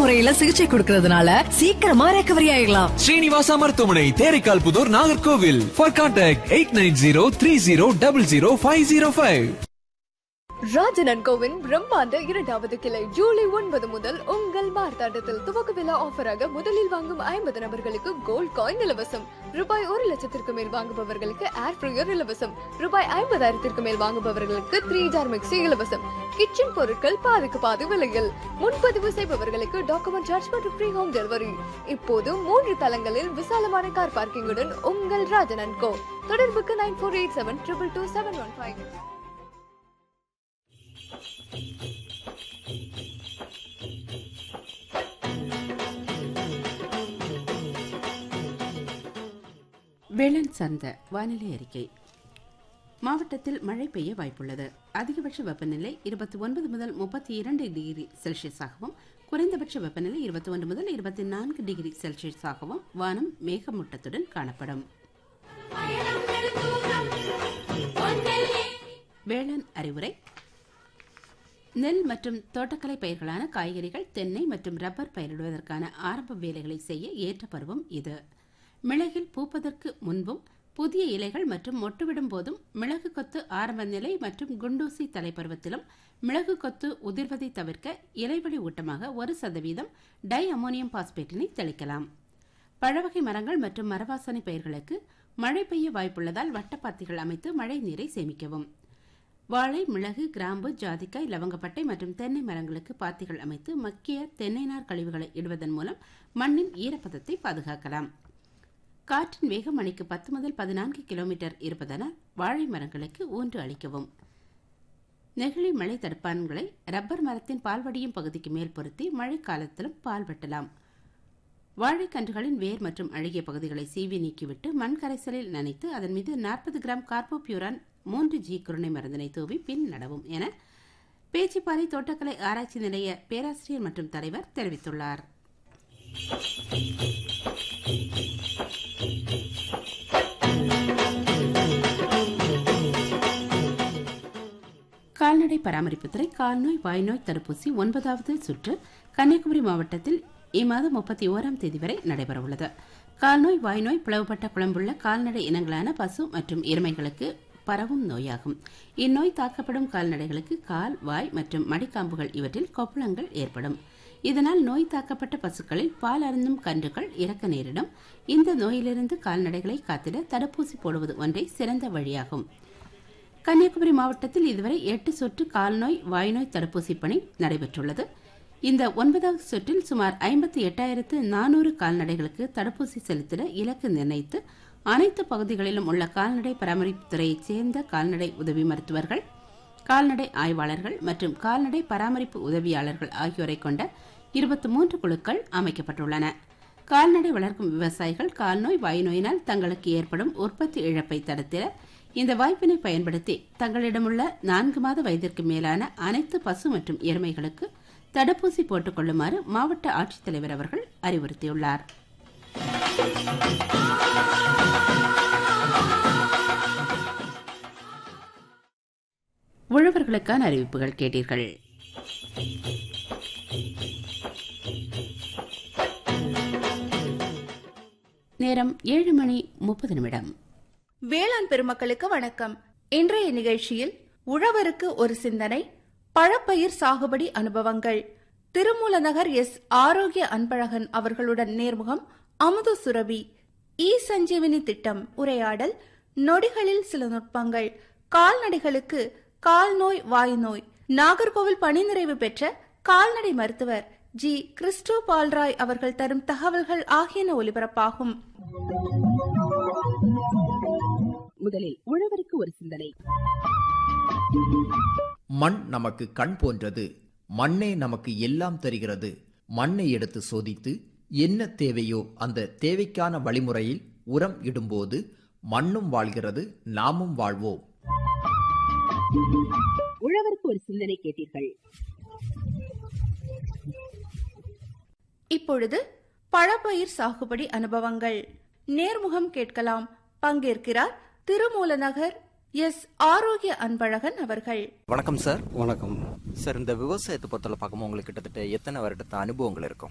முறையில சிகிச்சை கொடுக்கறதுனால சீக்கிரமா ரெக்கவரி ஆயிடலாம் ஸ்ரீனிவாசா மருத்துவமனை Theraikkal Puthur Nagercoil for contact eight nine zero three zero double zero five zero five Rajan and கோவின் பிரம்மாண்ட இரண்டாவது கிளை ஜூலை ஒன்பது முதல் உங்கள் மார்த்தாண்டத்தில் துவக்க விழா ஆஃபராக முதலில் வாங்கும் ஐம்பது நபர்களுக்கு கோல்ட் காயின் இலவசம் ரூபாய் ஒரு லட்சத்திற்கு மேல் வாங்குபவர்களுக்கு ஏர் ஃப்ரையர் இலவசம் ரூபாய் ஐம்பதாயிரத்திற்கு மேல் வாங்குபவர்களுக்கு த்ரீ ஜார் மிக்சி இலவசம் கிச்சன் பொருட்கள் பாதிக்கு பாதி விலையில் முன்பதிவு செய்பவர்களுக்கு டாக்குமெண்ட் சார்ஜ் மற்றும் ஃப்ரீ ஹோம் டெலிவரி இப்போது மூன்று தளங்களில் விசாலமான கார் பார்க்கிங்குடன் உங்கள் ராஜன் அண்ட் கோ தொடர்புக்கு nine four eight seven triple two seven one five வேளாண் சார்ந்த வானிலை அறிக்கை மாவட்டத்தில் மழை பெய்ய வாய்ப்புள்ளது அதிகபட்ச வெப்பநிலை இருபத்தி ஒன்பது முதல் முப்பத்தி இரண்டு டிகிரி செல்சியஸாகவும் குறைந்தபட்ச வெப்பநிலை இருபத்தி ஒன்று முதல் இருபத்தி நான்கு டிகிரி செல்சியஸாகவும் வானம் மேகமூட்டத்துடன் காணப்படும் வேளாண் அறிவுரை நெல் மற்றும் தோட்டக்கலை பயிர்களான காய்கறிகள் தென்னை மற்றும் ரப்பர் பயிரிடுவதற்கான ஆரம்ப வேலைகளை செய்ய ஏற்ற பருவம் இது மிளகில் பூப்பதற்கு முன்பும் புதிய இலைகள் மற்றும் மொட்டுவிடும் போதும் மிளகு கொத்து ஆரம்ப நிலை மற்றும் குண்டூசி தலைப்பருவத்திலும் மிளகு கொத்து உதிர்வதை தவிர்க்க இலைவழி ஊட்டமாக ஒரு சதவீதம் டை அமோனியம் பாஸ்பேட்டினை தெளிக்கலாம் பழவகை மரங்கள் மற்றும் மரவாசனை பயிர்களுக்கு மழை பெய்ய வாய்ப்புள்ளதால் வட்டப்பாத்திகள் அமைத்து மழை நீரை சேமிக்கவும் வாழை மிளகு கிராம்பு ஜாதிக்காய் லவங்கப்பட்டை மற்றும் தென்னை மரங்களுக்கு பாத்திகள் அமைத்து மக்கிய தென்னை நார் கழிவுகளை இடுவதன் மூலம் மண்ணின் ஈரப்பதத்தை பாதுகாக்கலாம் காற்றின் வேகம் மணிக்கு பத்து முதல் பதினான்கு கிலோமீட்டர் இருப்பதனால் வாழை மரங்களுக்கு ஊன்று அளிக்கவும் நெகிழி மழை தடுப்பான்களை ரப்பர் மரத்தின் பால்வடியும் பகுதிக்கு மேல் பொருத்தி மழை காலத்திலும் பால் வெட்டலாம் வாழைக்கன்றுகளின் வேர் மற்றும் அழுகிய பகுதிகளை சீவி நீக்கிவிட்டு மண் கரைசலில் நனைத்து அதன் மீது நாற்பது கிராம் கார்போபியூரான் மூன்று ஜி குருணை மருந்தினை தூவி பின் நடவும் என பேச்சிப்பாறை தோட்டக்கலை ஆராய்ச்சி நிலைய பேராசிரியர் மற்றும் தலைவர் தெரிவித்துள்ளார் கால்நடை பராமரிப்புத்துறை கால்நோய் வாய்நோய் தடுப்பூசி ஒன்பதாவது சுற்று கன்னியாகுமரி மாவட்டத்தில் இம்மாதம் முப்பத்தி ஓராம் தேதி வரை நடைபெறவுள்ளது கால்நோய் வாய்நோய் பிளவுபட்ட குழம்புள்ள கால்நடை இனங்களான பசு மற்றும் எருமைகளுக்கு பரவும் நோயாகும் இந்நோய் தாக்கப்படும் கால்நடைகளுக்கு கால் வாய் மற்றும் மடிக்காம்புகள் இவற்றில் கொப்பளங்கள் ஏற்படும் இதனால் நோய் தாக்கப்பட்ட பசுக்களில் பால் அருந்தும் கன்றுகள் இறக்க நேரிடும் இந்த நோயிலிருந்து கால்நடைகளை காத்திட தடுப்பூசி போடுவது ஒன்றே சிறந்த வழியாகும் கன்னியாகுமரி மாவட்டத்தில் இதுவரை எட்டு சொட்டு கால்நோய் வாய்நோய் தடுப்பூசி பணி நடைபெற்றுள்ளது இந்த ஒன்பதாவது சுற்றில் சுமார் ஐம்பத்தி எட்டாயிரத்து நானூறு கால்நடைகளுக்கு தடுப்பூசி செலுத்திட இலக்கு நிர்ணயித்து அனைத்து பகுதிகளிலும் உள்ள கால்நடை பராமரிப்புத்துறையைச் சேர்ந்த கால்நடை உதவி மருத்துவர்கள் கால்நடை ஆய்வாளர்கள் மற்றும் கால்நடை பராமரிப்பு உதவியாளர்கள் ஆகியோரை கொண்ட இருபத்தி மூன்று குழுக்கள் அமைக்கப்பட்டுள்ளன கால்நடை வளர்க்கும் விவசாயிகள் கால்நோய் வாய்நோயினால் தங்களுக்கு ஏற்படும் உற்பத்தி இழப்பை தடுத்திட இந்த வாய்ப்பினை பயன்படுத்தி தங்களிடமுள்ள நான்கு மாத வயதிற்கு மேலான அனைத்து பசு மற்றும் எருமைகளுக்கு தடுப்பூசி போட்டுக் கொள்ளுமாறு மாவட்ட ஆட்சித்தலைவர் அவர்கள் அறிவுறுத்தியுள்ளார் உழவர்களுக்கான அறிவிப்புகள் கேட்டீர்கள் நேரம் ஏழு மணி முப்பது நிமிடம் வேளாண் பெருமக்களுக்கு வணக்கம் இன்றைய நிகழ்ச்சியில் உழவருக்கு ஒரு சிந்தனை பழப்பயிர் சாகுபடி அனுபவங்கள் திருமூலநகர் எஸ் ஆரோக்கிய அன்பழகன் அவர்களுடன் நேர்முகம் அமுது சுரபி இ சஞ்சீவினி திட்டம் உரையாடல் நொடிகளில் சில நுட்பங்கள் கால்நடைகளுக்கு கால் நோய் வாய் நோய் நாகர்கோவில் பணி நிறைவு பெற்ற கால்நடை மருத்துவர் ஜி கிறிஸ்டோ பால்ராய் அவர்கள் தரும் தகவல்கள் ஆகியன ஒலிபரப்பாகும் முதலில் உழவருக்கு ஒரு சிந்தனை மண் நமக்கு கண் போன்றது மண்ணே நமக்கு எல்லாம் தருகிறது மண்ணை எடுத்து சோதித்து என்ன தேவையோ அந்த தேவைக்கான வழிமுறையில் உரம் இடும்போது மண்ணும் வாழ்கிறது நாமும் வாழ்வோம் உழவருக்கு ஒரு சிந்தனை கேட்டீர்கள் இப்பொழுது பழப்பயிர் சாகுபடி அனுபவங்கள் நேர்முகம் கேட்கலாம் பங்கேற்கிறார் திருமூலநகர் எஸ் ஆரோக்கிய அன்பழகன் அவர்கள் வணக்கம் சார் வணக்கம் சார் இந்த விவசாயத்தை பொறுத்தவரை பார்க்கும்போது உங்களுக்கு கிட்டத்தட்ட எத்தனை வருடத்த அனுபவங்கள் இருக்கும்